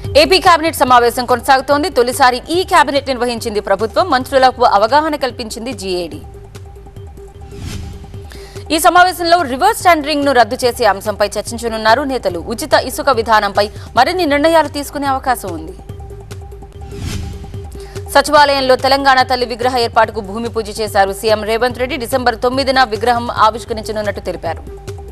AP cabinet సమావేశం కొనసాగుతోంది తొలిసారి ఈ కేబినెట్ నిర్వహించింది ప్రభుత్వం మంత్రులకు అవగాహన కల్పించింది జీఏడీ ఈ సమావేశంలో రివర్స్ టెండరింగ్ ను రద్దు చేసే అంశంపై చర్చించనున్నారు నేతలు ఉచిత ఇసుక విధానంపై మరిన్ని నిర్ణయాలు తీసుకునే అవకాశం ఉంది సచివాలయంలో తెలంగాణ తల్లి విగ్రహ ఏర్పాటుకు భూమి పూజ చేశారు సీఎం రేవంత్ రెడ్డి డిసెంబర్ తొమ్మిదిన విగ్రహం ఆవిష్కరించనున్నట్టు తెలిపారు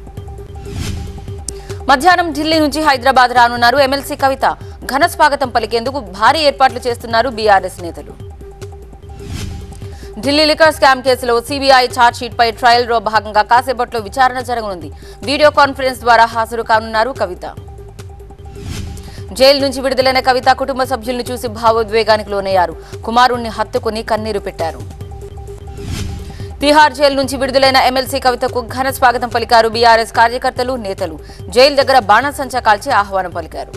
మధ్యాహ్నం ఢిల్లీ నుంచి హైదరాబాద్ రానున్నారు ఎమ్మెల్సీ కవిత ఘన స్వాగతం పలికేందుకు భారీ ఏర్పాట్లు చేస్తున్నారు బీఆర్ఎస్ నేతలు ఢిల్లీ లిక్కర్ స్కామ్ కేసులో సిబిఐ ఛార్జ్షీట్ పై ట్రయల్ లో భాగంగా కాసేపట్లో విచారణ జరగనుంది వీడియో కాన్ఫరెన్స్ ద్వారా హాజరు కానున్నారు కవిత జైలు నుంచి విడుదలైన కవిత కుటుంబ సభ్యులను చూసి భావోద్వేగానికి లోనయ్యారు కుమారుణ్ణి హత్తుకుని కన్నీరు పెట్టారు తిహార్ జైలు నుంచి విడుదలైన ఎమ్మెల్సీ కవితకు ఘన స్వాగతం పలికారు బీఆర్ఎస్ కార్యకర్తలు నేతలు జైలు దగ్గర బాణసంచా కాల్చి ఆహ్వానం పలికారు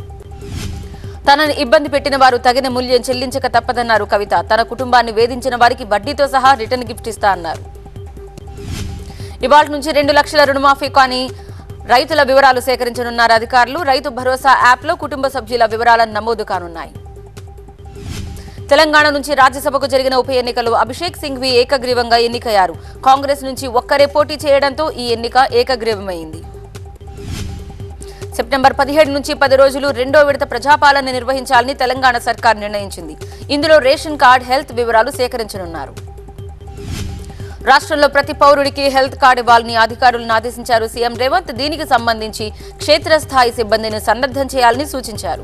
తనను ఇబ్బంది పెట్టిన వారు తగిన మూల్యం చెల్లించక తప్పదన్నారు కవిత తన కుటుంబాన్ని వేధించిన వారికి వడ్డీతో సహా రిటర్న్ గిఫ్ట్ ఇస్తా అన్నారు ఇవాళ నుంచి రెండు లక్షల రుణమాఫీ కానీ రైతుల వివరాలు సేకరించనున్నారు అధికారులు రైతు భరోసా యాప్లో కుటుంబ సభ్యుల వివరాలను నమోదు కానున్నాయి తెలంగాణ నుంచి రాజ్యసభకు జరిగిన ఉప ఎన్నికలో అభిషేక్ సింఘ్వి ఏకగ్రీవంగా ఎన్నికయ్యారు కాంగ్రెస్ నుంచి ఒక్కరే పోటీ చేయడంతో ఈ ఎన్నిక ఏకగ్రీవమైంది సెప్టెంబర్ పదిహేడు నుంచి పది రోజులు రెండో విడత ప్రజాపాలన నిర్వహించాలని తెలంగాణ సర్కార్ నిర్ణయించింది ఇందులో రేషన్ కార్డ్ హెల్త్ వివరాలు సేకరించనున్నారు రాష్ట్రంలో ప్రతి పౌరుడికి హెల్త్ కార్డు ఇవ్వాలని అధికారులను ఆదేశించారు సీఎం రేవంత్ దీనికి సంబంధించి క్షేత్రస్థాయి సిబ్బందిని సన్నద్ధం చేయాలని సూచించారు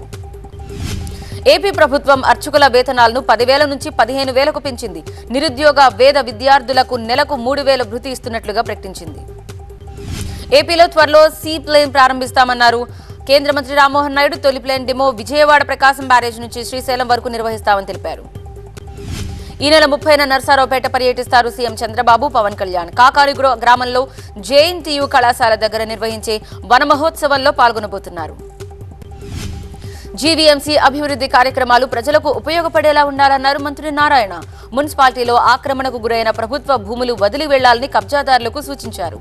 ఏపీ ప్రభుత్వం అర్చకుల వేతనాలను పదివేల నుంచి పదిహేను వేలకు పెంచింది నిరుద్యోగ వేద విద్యార్థులకు నెలకు మూడు వేల భృతి ఇస్తున్నట్లుగా ప్రకటించింది ఏపీలో త్వరలో సీ ప్లేన్ ప్రారంభిస్తామన్నారు కేంద్ర మంత్రి రామ్మోహన్ నాయుడు తొలి plane demo Vijayawada Prakasam barrage నుంచి శ్రీశైలం వరకు నిర్వహిస్తామని తెలిపారు ఈ నెల ముప్పైన నర్సారావుపేట పర్యటిస్తారు సీఎం చంద్రబాబు పవన్ కళ్యాణ్ కాకాని గ్రో- గ్రామంలో జేఎన్టీయు కళాశాల దగ్గర నిర్వహించే వన మహోత్సవంలో పాల్గొనబోతున్నారు జీవీఎంసీ అభివృద్ధి కార్యక్రమాలు ప్రజలకు ఉపయోగపడేలా ఉండాలన్నారు మంత్రి నారాయణ మున్సిపాలిటీలో ఆక్రమణకు గురైన ప్రభుత్వ భూములు వదిలి వెళ్లాలని కబ్జాదారులకు సూచించారు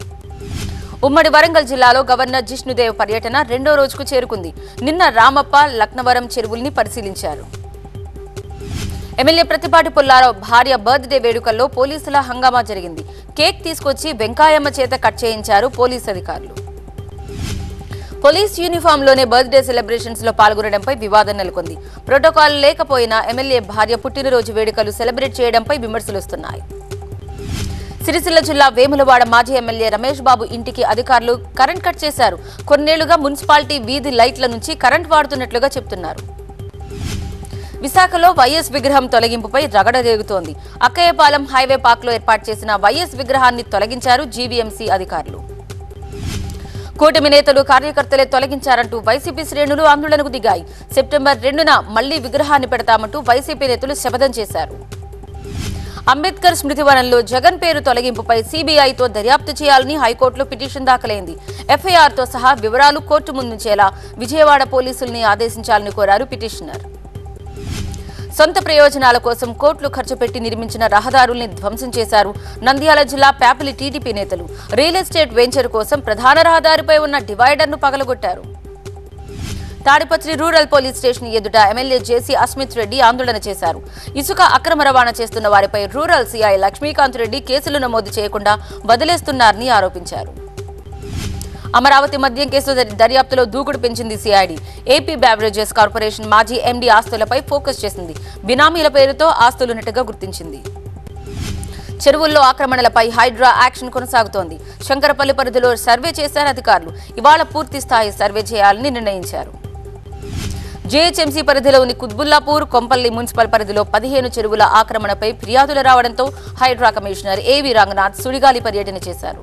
ఉమ్మడి వరంగల్ జిల్లాలో గవర్నర్ జిష్ణుదేవ్ పర్యటన రెండో రోజుకు చేరుకుంది నిన్న రామప్ప లక్నవరం చెరువుల్ని పరిశీలించారు ఎమ్మెల్యే ప్రతిపాటి పుల్లారావు భార్య బర్త్డే వేడుకల్లో పోలీసుల హంగామా జరిగింది కేక్ తీసుకొచ్చి వెంకాయమ్మ చేత కట్ చేయించారు పోలీస్ అధికారులు పోలీస్ యూనిఫామ్ లోనే బర్త్డే సెలబ్రేషన్స్ లో పాల్గొనడంపై వివాదం నెలకొంది ప్రోటోకాల్ లేకపోయినా ఎమ్మెల్యే భార్య పుట్టినరోజు వేడుకలు సెలబ్రేట్ చేయడంపై విమర్శలు వస్తున్నాయి సిరిసిల్ల జిల్లా వేములవాడ మాజీ ఎమ్మెల్యే రమేష్ బాబు ఇంటికి అధికారులు కరెంట్ కట్ చేశారు కొన్నేళ్లుగా మున్సిపాలిటీ వీధి లైట్ల నుంచి కరెంట్ వాడుతున్నట్లుగా చెప్తున్నారు విశాఖలో వైఎస్ విగ్రహం తొలగింపుపై రగడ రేగుతోంది అక్కయ్యపాలెం హైవే పార్క్లో ఏర్పాటు చేసిన వైఎస్ విగ్రహాన్ని తొలగించారు జీవీఎంసీ అధికారులు కూటమి నేతలు కార్యకర్తలే తొలగించారంటూ వైసీపీ శ్రేణులు ఆందోళనకు దిగాయి సెప్టెంబర్ రెండున మళ్లీ విగ్రహాన్ని పెడతామంటూ వైసీపీ నేతలు శపథం చేశారు అంబేద్కర్ స్మృతివనంలో జగన్ పేరు తొలగింపుపై సీబీఐతో దర్యాప్తు చేయాలని హైకోర్టులో పిటిషన్ దాఖలైంది ఎఫ్ఐఆర్తో సహా వివరాలు కోర్టు ముందుంచేలా విజయవాడ పోలీసుల్ని ఆదేశించాలని కోరారు పిటిషనర్ సొంత ప్రయోజనాల కోసం కోట్లు ఖర్చు పెట్టి నిర్మించిన రహదారుల్ని ధ్వంసం చేశారు నంద్యాల జిల్లా ప్యాపిలి టీడీపీ నేతలు రియల్ ఎస్టేట్ వెంచర్ కోసం ప్రధాన రహదారిపై ఉన్న డివైడర్ను పగలగొట్టారు తాడిపత్రి రూరల్ పోలీస్ స్టేషన్ ఎదుట ఎమ్మెల్యే జేసీ అస్మిత్ రెడ్డి ఆందోళన చేశారు ఇసుక అక్రమ రవాణా చేస్తున్న వారిపై రూరల్ సీఐ లక్ష్మీకాంత్ రెడ్డి కేసులు నమోదు చేయకుండా వదిలేస్తున్నారని ఆరోపించారు అమరావతి మద్యం కేసు దర్- దర్యాప్తులో దూకుడు పెంచింది సిఐడి ఏపీ బ్యావరేజెస్ కార్పొరేషన్ మాజీ ఎండీ ఆస్తులపై ఫోకస్ చేసింది బినామీల పేరుతో ఆస్తులున్నట్టుగా గుర్తించింది చెరువుల్లో ఆక్రమణలపై హైడ్రా యాక్షన్ కొనసాగుతోంది శంకరపల్లి పరిధిలో సర్వే చేశారు అధికారులు ఇవాళ పూర్తి స్థాయి సర్వే చేయాలని నిర్ణయించారు జేహెచ్ఎంసీ పరిధిలోని కుత్బుల్లాపూర్ కొంపల్లి మున్సిపల్ పరిధిలో పదిహేను చెరువుల ఆక్రమణపై ఫిర్యాదులు రావడంతో హైడ్రా కమిషనర్ ఏవి రంగనాథ్ సుడిగాలి పర్యటన చేశారు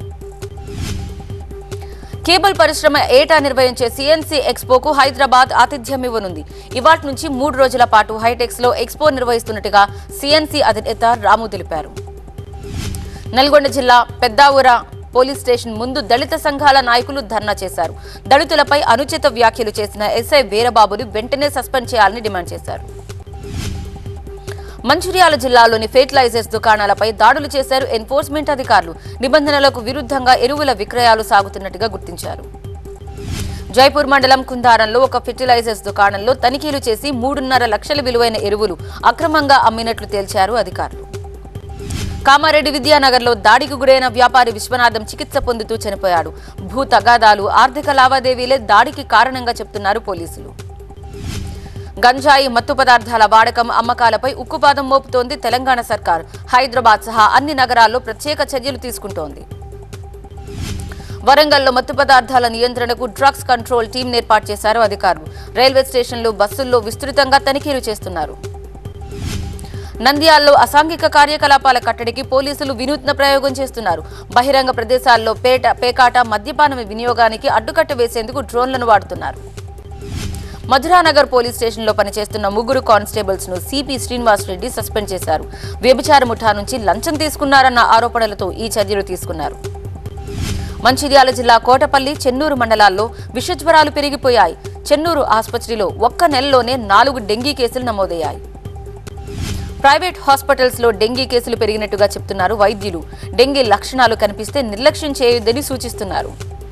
కేబుల్ పరిశ్రమ ఏటా నిర్వహించే సిఎన్సీ ఎక్స్పోకు హైదరాబాద్ ఆతిథ్యం ఇవ్వనుంది ఇవాటి నుంచి మూడు రోజుల పాటు హైటెక్స్ లో ఎక్స్పో నిర్వహిస్తున్నట్టుగా సిఎన్సీ అధినేత రాము తెలిపారు నల్గొండ జిల్లా పెద్దావుర పోలీస్ స్టేషన్ ముందు దళిత సంఘాల నాయకులు ధర్నా చేశారు దళితులపై అనుచిత వ్యాఖ్యలు చేసిన ఎస్ఐ వీరబాబుని వెంటనే సస్పెండ్ చేయాలని డిమాండ్ చేశారు మంచిర్యాల జిల్లాలోని ఫెర్టిలైజర్స్ దుకాణాలపై దాడులు చేశారు ఎన్ఫోర్స్మెంట్ అధికారులు నిబంధనలకు విరుద్ధంగా ఎరువుల విక్రయాలు సాగుతున్నట్టుగా గుర్తించారు జైపూర్ మండలం కుందారంలో ఒక ఫెర్టిలైజర్స్ దుకాణంలో తనిఖీలు చేసి మూడున్నర లక్షల విలువైన ఎరువులు అక్రమంగా అమ్మినట్లు తేల్చారు అధికారులు కామారెడ్డి విద్యానగర్లో దాడికి గురైన వ్యాపారి విశ్వనాథం చికిత్స పొందుతూ చనిపోయాడు భూ తగాదాలు ఆర్థిక లావాదేవీలే దాడికి కారణంగా చెప్తున్నారు పోలీసులు గంజాయి మత్తు పదార్థాల వాడకం అమ్మకాలపై ఉక్కుపాదం మోపుతోంది తెలంగాణ సర్కార్ హైదరాబాద్ సహా అన్ని నగరాల్లో ప్రత్యేక చర్యలు తీసుకుంటోంది వరంగల్లో మత్తు పదార్థాల నియంత్రణకు డ్రగ్స్ కంట్రోల్ టీం ఏర్పాటు చేశారు అధికారులు రైల్వే స్టేషన్లు బస్సుల్లో విస్తృతంగా తనిఖీలు చేస్తున్నారు నంద్యాలలో అసాంఘిక కార్యకలాపాల కట్టడికి పోలీసులు వినూత్న ప్రయోగం చేస్తున్నారు బహిరంగ ప్రదేశాల్లో పేట పేకాట మద్యపానం వినియోగానికి అడ్డుకట్ట వేసేందుకు డ్రోన్లను వాడుతున్నారు మధురానగర్ పోలీస్ స్టేషన్లో పనిచేస్తున్న ముగ్గురు కానిస్టేబుల్స్ ను సిపి శ్రీనివాస్ రెడ్డి సస్పెండ్ చేశారు వ్యభిచార ముఠా నుంచి లంచం తీసుకున్నారన్న ఆరోపణలతో ఈ చర్యలు తీసుకున్నారు మంచిర్యాల జిల్లా కోటపల్లి చెన్నూరు మండలాల్లో విషజ్వరాలు పెరిగిపోయాయి చెన్నూరు ఆసుపత్రిలో ఒక్క నెలలోనే నాలుగు డెంగీ కేసులు నమోదయ్యాయి ప్రైవేట్ హాస్పిటల్స్ లో డెంగీ కేసులు పెరిగినట్టుగా చెప్తున్నారు వైద్యులు డెంగీ లక్షణాలు కనిపిస్తే నిర్లక్ష్యం చేయొద్దని సూచిస్తున్నారు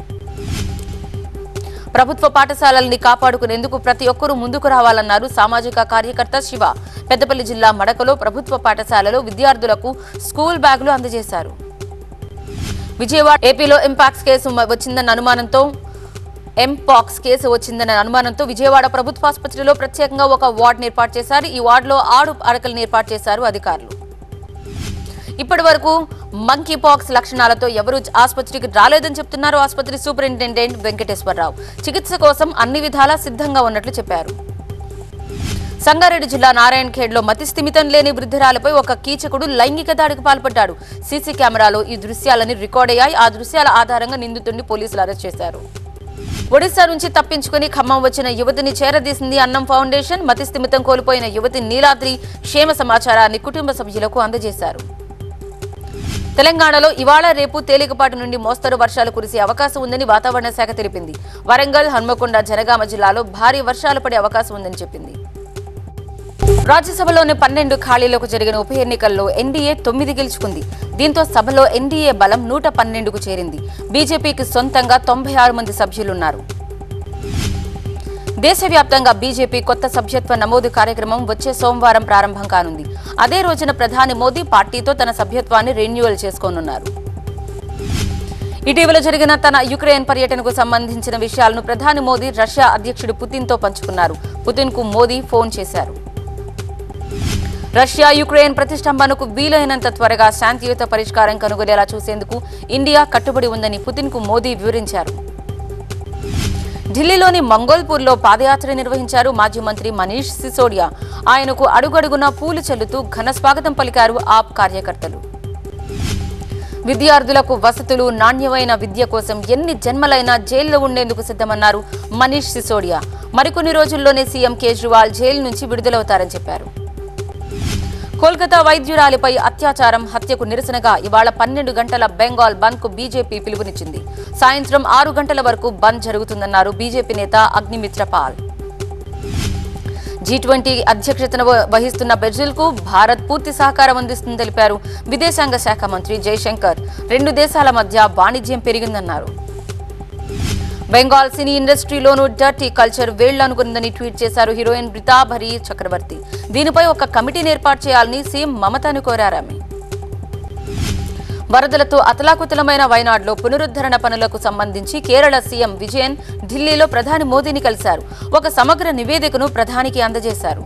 ప్రభుత్వ పాఠశాలల్ని కాపాడుకునేందుకు ప్రతి ఒక్కరూ ముందుకు రావాలన్నారు సామాజిక కార్యకర్త శివ పెద్దపల్లి జిల్లా మడకలో ప్రభుత్వ పాఠశాలలో విద్యార్థులకు స్కూల్ బ్యాగులు అందజేశారు విజయవాడ ఏపీలో ఇంపాక్స్ కేసు మ- వచ్చిందన్న అనుమానంతో ఎంపాక్స్ కేసు వచ్చిందన్న అనుమానంతో విజయవాడ ప్రభుత్వ ఆసుపత్రిలో ప్రత్యేకంగా ఒక వార్డును ఏర్పాటు చేశారు ఈ వార్డులో ఆరు అడకలను ఏర్పాటు చేశారు అధికారులు ఇప్పటి వరకు మంకీ పాక్స్ లక్షణాలతో ఎవరూ ఆసుపత్రికి రాలేదని చెప్తున్నారు ఆసుపత్రి సూపరింటెండెంట్ వెంకటేశ్వరరావు చికిత్స కోసం అన్ని విధాలా సిద్ధంగా ఉన్నట్లు చెప్పారు సంగారెడ్డి జిల్లా నారాయణ ఖేడ్లో మతి స్థిమితం లేని వృద్ధురాలపై ఒక కీచకుడు లైంగిక దాడికి పాల్పడ్డాడు సీసీ కెమెరాలో ఈ దృశ్యాలని రికార్డ్ అయ్యాయి ఆ దృశ్యాల ఆధారంగా నిందితుడిని పోలీసులు అరెస్ట్ చేశారు ఒడిశా నుంచి తప్పించుకుని ఖమ్మం వచ్చిన యువతిని చేరదీసింది అన్నం ఫౌండేషన్ మతి స్థిమితం కోల్పోయిన యువతి నీలాద్రి క్షేమ సమాచారాన్ని కుటుంబ సభ్యులకు అందజేశారు తెలంగాణలో ఇవాళ రేపు తేలికపాటి నుండి మోస్తరు వర్షాలు కురిసే అవకాశం ఉందని వాతావరణ శాఖ తెలిపింది వరంగల్ హన్మకొండ జనగామ జిల్లాలో భారీ వర్షాలు పడే అవకాశం ఉందని చెప్పింది రాజ్యసభలోని పన్నెండు ఖాళీలకు జరిగిన ఉప ఎన్నికల్లో ఎన్డీఏ తొమ్మిది గెలుచుకుంది దీంతో సభలో ఎన్డీఏ బలం నూట పన్నెండుకు చేరింది బీజేపీకి సొంతంగా తొంభై ఆరు మంది సభ్యులున్నారు దేశవ్యాప్తంగా బీజేపీ కొత్త సభ్యత్వ నమోదు కార్యక్రమం వచ్చే సోమవారం ప్రారంభం కానుంది అదే రోజున ప్రధాని మోదీ పార్టీతో తన సభ్యత్వాన్ని రెన్యువల్ చేసుకోనున్నారు ఇటీవల జరిగిన తన యుక్రెయిన్ పర్యటనకు సంబంధించిన విషయాలను ప్రధాని మోదీ రష్యా అధ్యక్షుడు పుతిన్తో పంచుకున్నారు పుతిన్కు మోదీ ఫోన్ చేశారు రష్యా యుక్రెయిన్ ప్రతిష్టంభనకు వీలైనంత త్వరగా శాంతియుత పరిష్కారం కనుగొనేలా చూసేందుకు ఇండియా కట్టుబడి ఉందని పుతిన్కు మోదీ వివరించారు ఢిల్లీలోని మంగోల్పూర్లో పాదయాత్ర నిర్వహించారు మాజీ మంత్రి మనీష్ సిసోడియా ఆయనకు అడుగడుగునా పూలు చల్లుతూ ఘన స్వాగతం పలికారు ఆప్ కార్యకర్తలు విద్యార్థులకు వసతులు నాణ్యమైన విద్య కోసం ఎన్ని జన్మలైనా జైల్లో ఉండేందుకు సిద్ధమన్నారు మనీష్ సిసోడియా మరికొన్ని రోజుల్లోనే సీఎం కేజ్రీవాల్ జైలు నుంచి విడుదలవుతారని చెప్పారు కోల్కతా వైద్యురాలిపై అత్యాచారం హత్యకు నిరసనగా ఇవాళ పన్నెండు గంటల బెంగాల్ బంద్ కు బీజేపీ పిలుపునిచ్చింది సాయంత్రం ఆరు గంటల వరకు బంద్ జరుగుతుందన్నారు బీజేపీ నేత అగ్నిమిత్ర పాల్ జీ ట్వంటీ అధ్యక్షతన వ- వహిస్తున్న బ్రెజిల్ కు భారత్ పూర్తి సహకారం అందిస్తుందని తెలిపారు విదేశాంగ శాఖ మంత్రి జయశంకర్ రెండు దేశాల మధ్య వాణిజ్యం పెరిగిందన్నారు బెంగాల్ సినీ ఇండస్ట్రీలోనూ డర్టీ కల్చర్ వేళ్లనుకుందని ట్వీట్ చేశారు హీరోయిన్ బ్రితాభరి చక్రవర్తి దీనిపై ఒక కమిటీని ఏర్పాటు చేయాలని సీఎం మమతను కోరారామె వరదలతో అతలాకుతలమైన వైనాడ్లో పునరుద్ధరణ పనులకు సంబంధించి కేరళ సీఎం విజయన్ ఢిల్లీలో ప్రధాని మోదీని కలిశారు ఒక సమగ్ర నివేదికను ప్రధానికి అందజేశారు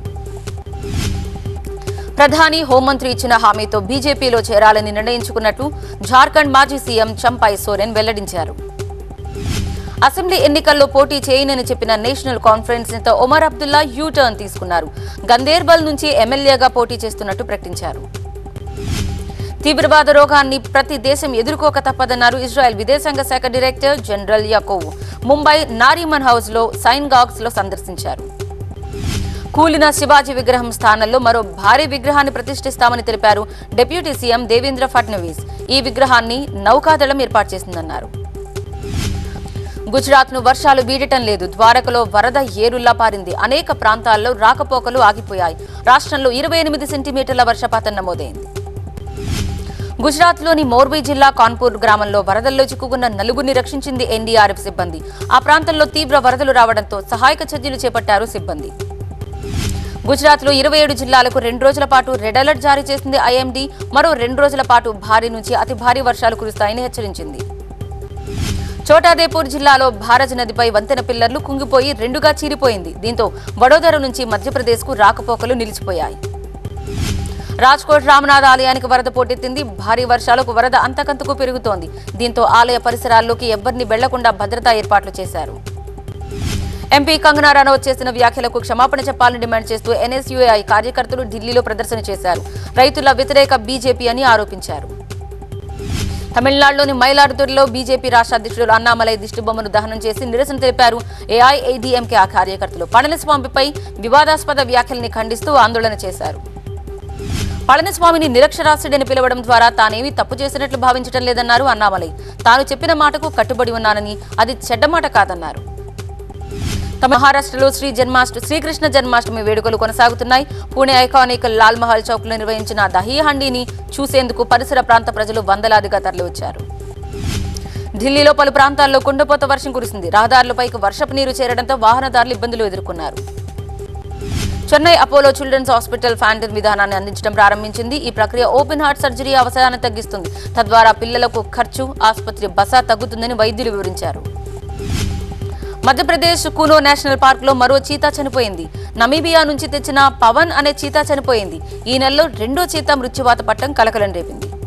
ప్రధాని హోంమంత్రి ఇచ్చిన హామీతో బీజేపీలో చేరాలని నిర్ణయించుకున్నట్లు జార్ఖండ్ మాజీ సీఎం చంపై సోరెన్ వెల్లడించారు అసెంబ్లీ ఎన్నికల్లో పోటీ చేయనని చెప్పిన నేషనల్ కాన్ఫరెన్స్ నేత ఒమర్ అబ్దుల్లా యూ టర్న్ తీసుకున్నారు గందేర్బల్ నుంచి ఎమ్మెల్యేగా పోటీ చేస్తున్నట్టు ప్రకటించారు తీవ్రవాద రోగాన్ని ప్రతి దేశం ఎదుర్కోక తప్పదన్నారు ఇజ్రాయెల్ విదేశాంగ శాఖ director general Yaakov Mumbai Nariman House లో సైన్గాగ్స్ లో సందర్శించారు కూలిన శివాజీ విగ్రహం స్థానంలో మరో భారీ విగ్రహాన్ని ప్రతిష్ఠిస్తామని తెలిపారు డిప్యూటీ సీఎం దేవేంద్ర ఫడ్నవీస్ ఈ విగ్రహాన్ని నౌకాదళం ఏర్పాటు చేసిందన్నారు గుజరాత్ ను వర్షాలు వీడటం లేదు ద్వారకలో వరద ఏరుల్లా పారింది అనేక ప్రాంతాల్లో రాకపోకలు ఆగిపోయాయి రాష్ట్రంలో ఇరవై ఎనిమిది సెంటీమీటర్ల వర్షపాతం నమోదైంది గుజరాత్లోని మోర్బీ జిల్లా కాన్పూర్ గ్రామంలో వరదల్లో చిక్కుకున్న నలుగురిని రక్షించింది ఎన్డీఆర్ఎఫ్ సిబ్బంది ఆ ప్రాంతంలో తీవ్ర వరదలు రావడంతో సహాయక చర్యలు చేపట్టారు సిబ్బంది గుజరాత్లో ఇరవై ఏడు జిల్లాలకు రెండు రోజుల పాటు రెడ్ అలర్ట్ జారీ చేసింది ఐఎండీ మరో రెండు రోజుల పాటు భారీ నుంచి అతి భారీ వర్షాలు కురుస్తాయని హెచ్చరించింది చోటాదేపూర్ జిల్లాలో భారజ్ నదిపై వంతెన పిల్లర్లు కుంగిపోయి రెండుగా చీరిపోయింది దీంతో వడోదర నుంచి మధ్యప్రదేశ్కు రాకపోకలు నిలిచిపోయాయి రాజ్కోట్ రామనాథ ఆలయానికి వరద పోటెత్తింది భారీ వర్షాలకు వరద అంతకంతకు పెరుగుతోంది దీంతో ఆలయ పరిసరాల్లోకి ఎవ్వరిని వెళ్లకుండా భద్రతా ఏర్పాట్లు చేశారు ఎంపీ కంగనా రనౌత్ చేసిన వ్యాఖ్యలకు క్షమాపణ చెప్పాలని డిమాండ్ చేస్తూ ఎన్ఎస్యుఐ కార్యకర్తలు ఢిల్లీలో ప్రదర్శన చేశారు రైతుల వ్యతిరేక బీజేపీ అని ఆరోపించారు తమిళనాడులోని మైలాడుతురిలో బీజేపీ రాష్ట్ర అధ్యక్షుడు అన్నామలై దిష్టిబొమ్మను దహనం చేసి నిరసన తెలిపారు ఏఐఏడీఎంకే ఆ కార్యకర్తలు పళనిస్వామిపై వివాదాస్పద వ్యాఖ్యల్ని ఖండిస్తూ ఆందోళన చేశారు పళనిస్వామిని నిరక్షరాస్యుడని పిలవడం ద్వారా తానేమీ తప్పు చేసినట్లు భావించడం లేదన్నారు అన్నామలై తాను చెప్పిన మాటకు కట్టుబడి ఉన్నానని అది చెడ్డ మాట కాదన్నారు తమ మహారాష్ట్రలో శ్రీ జన్మాష్ట శ్రీకృష్ణ జన్మాష్టమి వేడుకలు కొనసాగుతున్నాయి పూణే ఐకానిక్ లాల్ మహల్ చౌక్ లో నిర్వహించిన దహీ హండీని చూసేందుకు పరిసర ప్రాంత ప్రజలు వందలాదిగా తరలివచ్చారు ఢిల్లీలో పలు ప్రాంతాల్లో కుండపోత వర్షం కురిసింది రహదారులపైకి వర్షపు నీరు చేరడంతో వాహనదారులు ఇబ్బందులు ఎదుర్కొన్నారు చెన్నై అపోలో చిల్డ్రన్స్ హాస్పిటల్ ఫ్యాంటన్ విధానాన్ని అందించడం ప్రారంభించింది ఈ ప్రక్రియ ఓపెన్ హార్ట్ సర్జరీ అవసరాన్ని తగ్గిస్తుంది తద్వారా పిల్లలకు ఖర్చు ఆసుపత్రి బస తగ్గుతుందని వైద్యులు వివరించారు మధ్యప్రదేశ్ కూనో నేషనల్ పార్క్ లో మరో చీతా చనిపోయింది నమీబియా నుంచి తెచ్చిన పవన్ అనే చీతా చనిపోయింది ఈ నెలలో రెండో చీతా మృత్యువాత పట్టం కలకలం రేపింది